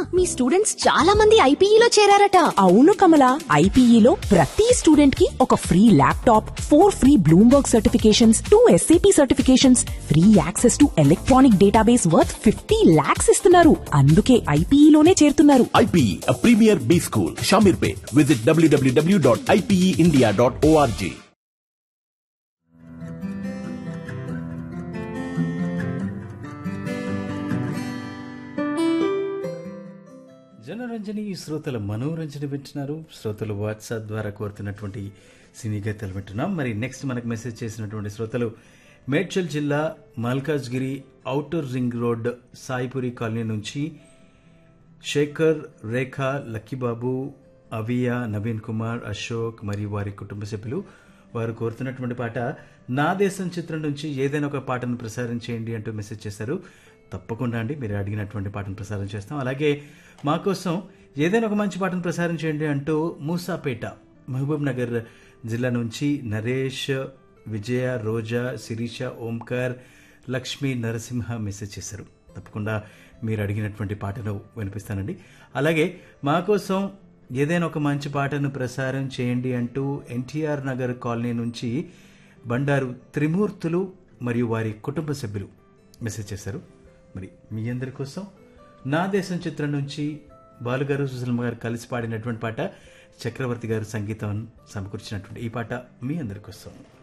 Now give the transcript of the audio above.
మీ students చాలా మంది ఐపీఈలో చేరారట అవును కమల ఐపీఈలో ప్రతి స్టూడెంట్ కి ఒక free laptop four free Bloomberg certifications two SAP certifications free access to electronic database worth fifty lakhs ఇస్తున్నారు అందుకే ఐపీఈలోనే చేరుతున్నారు IPE, a premier B school, Shamirpet. Visit www.ipeindia.org. Janaranjani శ్రోతల మనోరంజన వింటున్నారు శ్రోతలు వాట్సాప్ ద్వారా కోరుతున్నటువంటి సినీ గీతాలు వింటున్నాం మరి నెక్స్ట్ మనకు మెసేజ్ చేసినటువంటి శ్రోతలు మేడ్చల్ జిల్లా Malkajgiri outer ring road Saipuri colony నుంచి శేఖర్ రేఖ లక్కీబాబు అవియా నవీన్ కుమార్ అశోక్ మరియు వారి కుటుంబ సభ్యులు వారు కోరుతున్నటువంటి పాట నా దేశం చిత్రం నుంచి ఏదైనా ఒక పాటను ప్రసారం చేయండి అంటూ మెసేజ్ చేశారు తప్పకుండా అండి మీరు అడిగినటువంటి పాటను ప్రసారం చేస్తాం అలాగే మా కోసం ఏదైనా ఒక మంచి పాటను ప్రసారం చేయండి అంటూ మూసాపేట మహబూబ్ నగర్ జిల్లా నుంచి నరేష్ విజయ రోజా శిరీష ఓంకార్ లక్ష్మీ నరసింహ మెసేజ్ చేశారు తప్పకుండా మీరు అడిగినటువంటి పాటను వినిపిస్తానండి అలాగే మా కోసం ఏదైనా ఒక మంచి పాటను ప్రసారం చేయండి అంటూ ఎన్టీఆర్ నగర్ కాలనీ నుంచి బండారు త్రిమూర్తులు మరియు వారి కుటుంబ సభ్యులు మెసేజ్ చేశారు మరి మీ అందరి కోసం నా దేశం చిత్రం నుంచి బాలుగారు సుశీలమ్మ గారు కలిసి పాడినటువంటి పాట చక్రవర్తి గారు సంగీతం సమకూర్చినటువంటి ఈ పాట మీ అందరి కోసం